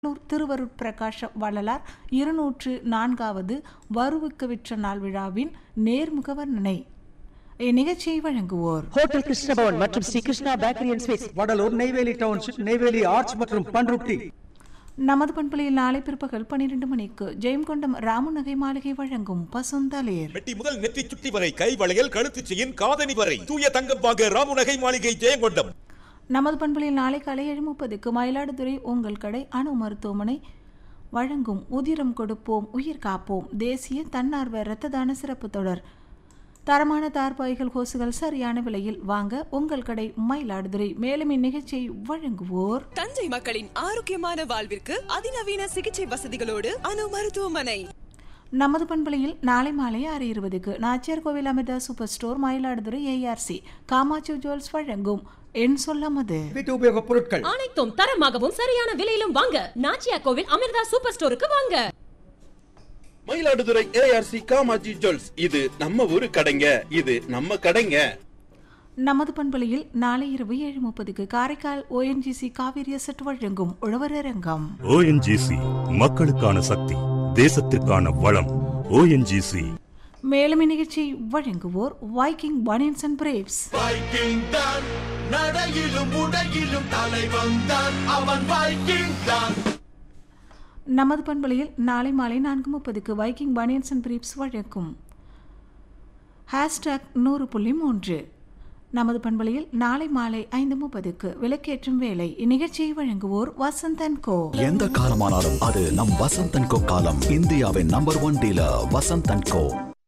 திருவள்ளூர் திருவருட்பிரகாஷ வள்ளலார் இருநூற்று நான்காவது வருவுக்கு விற்ற நாள் விழாவின் நேர்முக வர்ணனை இந்நிகழ்ச்சியை வழங்குவோர் ஹோட்டல் கிருஷ்ணபவன் மற்றும் Sri Krishna bakery and sweets Vadalur Neyveli township Neyveli arts மற்றும் பண்ருட்டி நமது பண்பலையில் நாளை பிற்பகல் பன்னிரண்டு மணிக்கு ஜெயம்கொண்டம் ராமநகை மாளிகை வழங்கும் பசுந்தலேர் மெட்டி முதல் நெற்றி சுட்டி வரை கை வளையல் கழுத்து செயின் காதணி வரை தூய தங்கம் வாங்க ராமுநகை மாளிகை ஜெயங்கொண்டம் நமது பண்பலையில் நாளை காலை ஏழு முப்பதுக்கு மயிலாடுதுறை உங்கள் கடை அணு மருத்துவமனை வழங்கும் உதிரம் கொடுப்போம் உயிர் காப்போம் தேசிய தன்னார்வ இரத்த தான சிறப்பு தொடர் தரமான தார்பாய்கள் ஹோசுகள் சரியான விலையில் வாங்க உங்கள் கடை மயிலாடுதுறை மேலும் இந்நிகழ்ச்சியை வழங்குவோர் தஞ்சை மக்களின் ஆரோக்கியமான வாழ்விற்கு அதிநவீன சிகிச்சை வசதிகளோடு அணு மருத்துவமனை நமது பண்பலையில் நாளை மாலை ஆறு இருபதுக்கு Nachiyar Kovil Amirtha super store Mayiladuthurai ARC Kamatchi jewels வழங்கும் என் சொல்லாமது வீட்டு உபயோகப் பொருட்கள் அனைத்தும் தரமாகவும் சரியான விலையிலும் வாங்க நாச்சியா கோவில் அமிர்தா சூப்பர் ஸ்டோருக்கு வாங்க மயிலாடுதுறை ஏஆர்சி காமாஜி ஜுவல்ஸ் இது நம்ம ஊரு கடைங்க இது நம்ம கடைங்க நமது பண்பலையில் நாளை இரவு ஏழு முப்பதுக்கு காரைக்கால் ஓஎன்ஜிசி காவிரி செட் வழங்கும் உழவரங்கம் ஓஎன்ஜிசி மக்களுக்கான சக்தி தேசத்திற்கான வளம் ஓஎன்ஜிசி மேலும் இந்நிகழ்ச்சியை வழங்குவோர் Viking banians and briefs Viking தான் நடையிலும் உடையிலும் தலைவன் தான் அவன் வைக்கிங் தான் நமது பண்பலையில் நாளை மாலை நான்கு முப்பதுக்கு வைக்கிங் பனியன்ஸ் அண்ட் பிரீப்ஸ் வழங்கும் ஹேஷ்டாக் நூறு புள்ளி மூன்று நமது பண்பலையில் நாளை மாலை ஐந்து முப்பதுக்கு விளக்கேற்றும் வேலை இந்நிகழ்ச்சியை வழங்குவோர் வசந்தன் கோ எந்த காலமானாலும் அது நம் வசந்தன் கோ காலம் இந்தியாவின் number one dealer Vasanthan co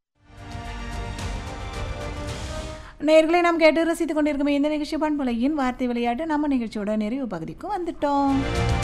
நேர்களை நாம் கேட்டு ரசித்துக் கொண்டிருக்கும் இந்த நிகழ்ச்சி பண்பலையின் வார்த்தை விளையாட்டு நம்ம நிகழ்ச்சியோட நிறைவு பகுதிக்கு வந்துட்டோம்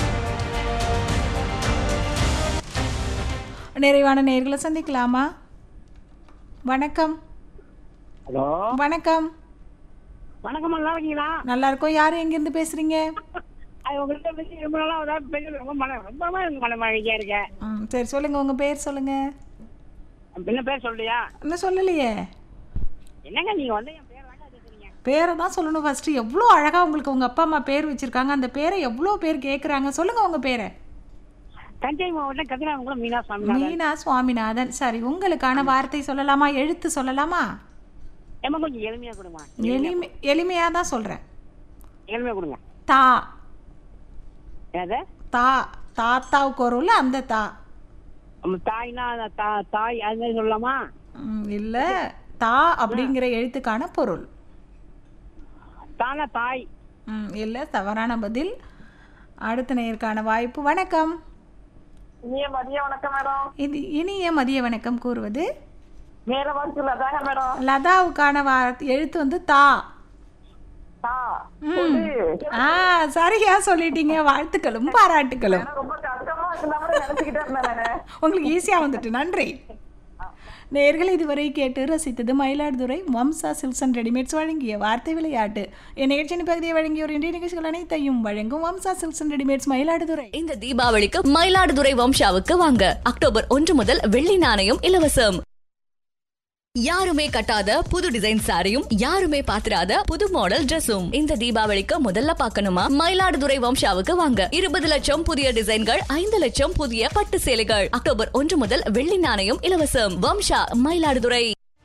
நிறைவான நேர்களை சந்திக்கலாமா வணக்கம் ஹலோ வணக்கம் வணக்கம் நல்லா இருக்கீங்களா நல்லா இருக்கோம் யார் எங்கேருந்து பேசுறீங்க அது உங்கள்கிட்ட பேசி ரொம்ப நாளா ஒரு பேச ரொம்ப மன ரொம்ப நாளா எனக்கு மன மகிழ்ச்சியா இருக்கேன் ம் சரி சொல்லுங்க உங்க பேர் சொல்லுங்க என்ன பேர் சொல்றியா இன்னும் சொல்லலையே என்னங்க நீங்க வந்து என் பேர் தாங்க கேட்குறீங்க பேரை தான் சொல்லணும் ஃபர்ஸ்ட் எவ்வளோ அழகா உங்களுக்கு உங்க அப்பா அம்மா பேர் வச்சிருக்காங்க அந்த பேரை எவ்வளோ பேர் கேட்குறாங்க சொல்லுங்க உங்க பேரை தஞ்சை மாவட்டம் கதிராமங்குளம் மீனா சுவாமி மீனா சுவாமிநாதன் சரி உங்களுக்கான வார்த்தை சொல்லலாமா எழுத்து சொல்லலாமா ஏமா கொஞ்சம் எளிமையா கொடுமா எளிமை எளிமையாக தான் சொல்கிறேன் எளிமையா கொடுங்க தா ஏது தா தாத்தாவுக்கு வரும்ல அந்த தா நம்ம தாய்னா அந்த தா- தாய் அது மாதிரி சொல்லலாமா இல்லை தா அப்படிங்கிற எழுத்துக்கான பொருள் தானா தாய் ம் இல்லை தவறான பதில் அடுத்த நேயருக்கான வாய்ப்பு வணக்கம் இனிய மதிய வணக்கம் மேடம் இது இனிய மதிய வணக்கம் கூறுவது மேல வாசிக்கல தாங்க மேடம் லதாவுக்கான வா எழுத்து வந்து தா தா ம். ஆ சரியா சொல்லிட்டீங்க வாழ்த்துக்களும் பாராட்டுக்களும் ரொம்ப கஷ்டமா இருக்கு நினைச்சுக்கிட்டே இருந்தேன் உங்களுக்கு ஈஸியாக வந்துட்டு நன்றி நேர்கள் இதுவரை கேட்டு ரசித்தது Mayiladuthurai Vamsa silks and readymades வழங்கிய வார்த்தை விளையாட்டு என் நிகழ்ச்சியின் பகுதியை வழங்கியோர் இன்றைய நிகழ்ச்சிகள் அனைத்தையும் வழங்கும் Vamsa silks and readymades Mayiladuthurai இந்த தீபாவளிக்கு மயிலாடுதுறை வம்சாவுக்கு வாங்க அக்டோபர் ஒன்று முதல் வெள்ளி நாணயம் இலவசம் யாருமே கட்டாத புது டிசைன் சாரியும் யாருமே பாத்திராத புது மாடல் Dressum இந்த தீபாவளிக்கு முதல்ல பார்க்கணுமா மயிலாடுதுறை வம்சாவுக்கு வாங்க இருபது லட்சம் புதிய டிசைன்கள் ஐந்து லட்சம் புதிய பட்டு சேலைகள் அக்டோபர் ஒன்று முதல் வெள்ளி நாணயம் இலவசம் வம்சா மயிலாடுதுறை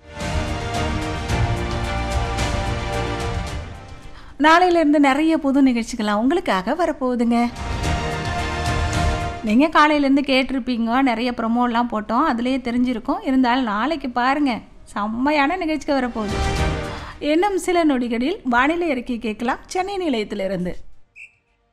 நாளையிலேருந்து நிறைய புது நிகழ்ச்சிகள்லாம் உங்களுக்காக வரப்போகுதுங்க நீங்கள் காலையிலேருந்து கேட்டிருப்பீங்க நிறைய ப்ரொமோலாம் போட்டோம் அதுலேயே தெரிஞ்சிருக்கும் இருந்தாலும் நாளைக்கு பாருங்கள் செம்மையான நிகழ்ச்சிக்கு வரப்போகுது இன்னும் சில நொடிகளில் வானிலை அறிக்கை கேட்கலாம் சென்னை நிலையத்திலிருந்து